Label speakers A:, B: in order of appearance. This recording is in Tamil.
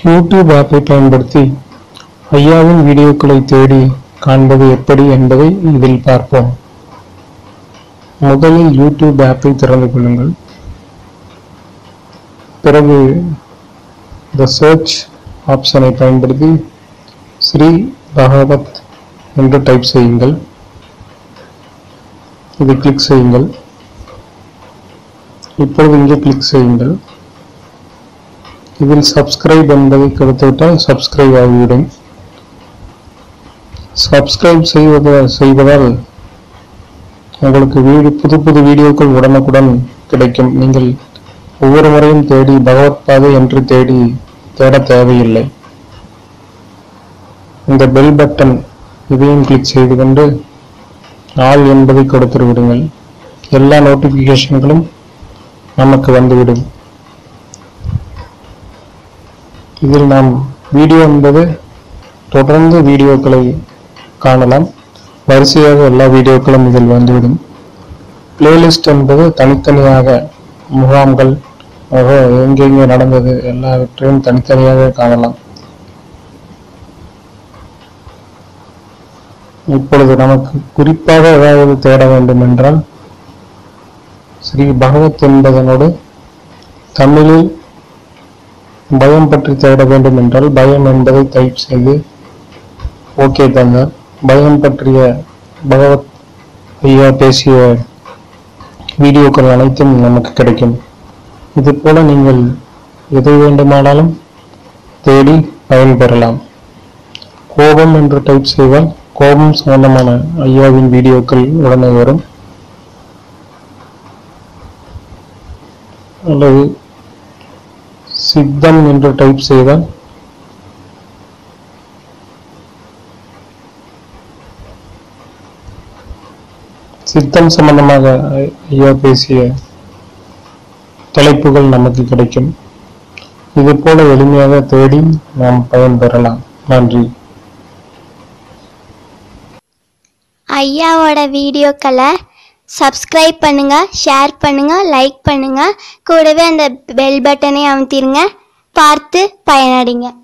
A: யூடியூப் ஆப்பை பயன்படுத்தி ஐயாவின் வீடியோக்களை தேடி காண்பது எப்படி என்பதை இதில் பார்ப்போம் முதலில் யூடியூப் ஆப்பை திறந்து கொள்ளுங்கள் பிறகு இந்த சர்ச் ஆப்ஷனை பயன்படுத்தி ஸ்ரீ பகவத் என்று டைப் செய்யுங்கள் இதை கிளிக் செய்யுங்கள் இப்பொழுது இங்கே கிளிக் செய்யுங்கள் இதில் சப்ஸ்கிரைப் என்பதை கொடுத்துவிட்டால் சப்ஸ்கிரைப் ஆகிவிடும் சப்ஸ்கிரைப் செய்வது செய்வதால் உங்களுக்கு வீடு புது புது வீடியோக்கள் உடனுக்குடன் கிடைக்கும் நீங்கள் ஒவ்வொரு முறையும் தேடி பகவத் பாதை என்று தேடி தேட தேவையில்லை இந்த பெல் பட்டன் இதையும் கிளிக் செய்து கொண்டு ஆல் என்பதை கொடுத்து விடுங்கள் எல்லா நோட்டிபிகேஷன்களும் நமக்கு வந்துவிடும் இதில் நாம் வீடியோ என்பது தொடர்ந்து வீடியோக்களை காணலாம் வரிசையாக எல்லா வீடியோக்களும் இதில் வந்துவிடும் பிளேலிஸ்ட் என்பது தனித்தனியாக முகாம்கள் ஆக எங்கெங்கே நடந்தது எல்லாவற்றையும் தனித்தனியாக காணலாம் இப்பொழுது நமக்கு குறிப்பாக ஏதாவது தேட வேண்டும் என்றால் ஸ்ரீ பகவத் என்பதனோடு தமிழில் பயம் பற்றி தேட வேண்டும் என்றால் பயம் என்பதை டைப் செய்து ஓகே தாங்க பயம் பற்றிய பகவத் ஐயா பேசிய வீடியோக்கள் அனைத்தும் நமக்கு கிடைக்கும் இது போல நீங்கள் எதை வேண்டுமானாலும் தேடி பயன்பெறலாம் கோபம் என்று டைப் செய்தால் கோபம் சம்பந்தமான ஐயாவின் வீடியோக்கள் உடனே வரும் அல்லது சித்தம் என்று டைப் செய்தால் சித்தம் சம்பந்தமாக ஐ- ஐயா பேசிய தலைப்புகள் நமக்கு கிடைக்கும் இது போல எளிமையாக தேடி நாம் பயன்பெறலாம் நன்றி
B: ஐயாவோட வீடியோக்களை சப்ஸ்கிரைப் பண்ணுங்க ஷேர் பண்ணுங்க லைக் பண்ணுங்க கூடவே அந்த பெல் பட்டனை அமுத்திருங்க பார்த்து பயனடைங்க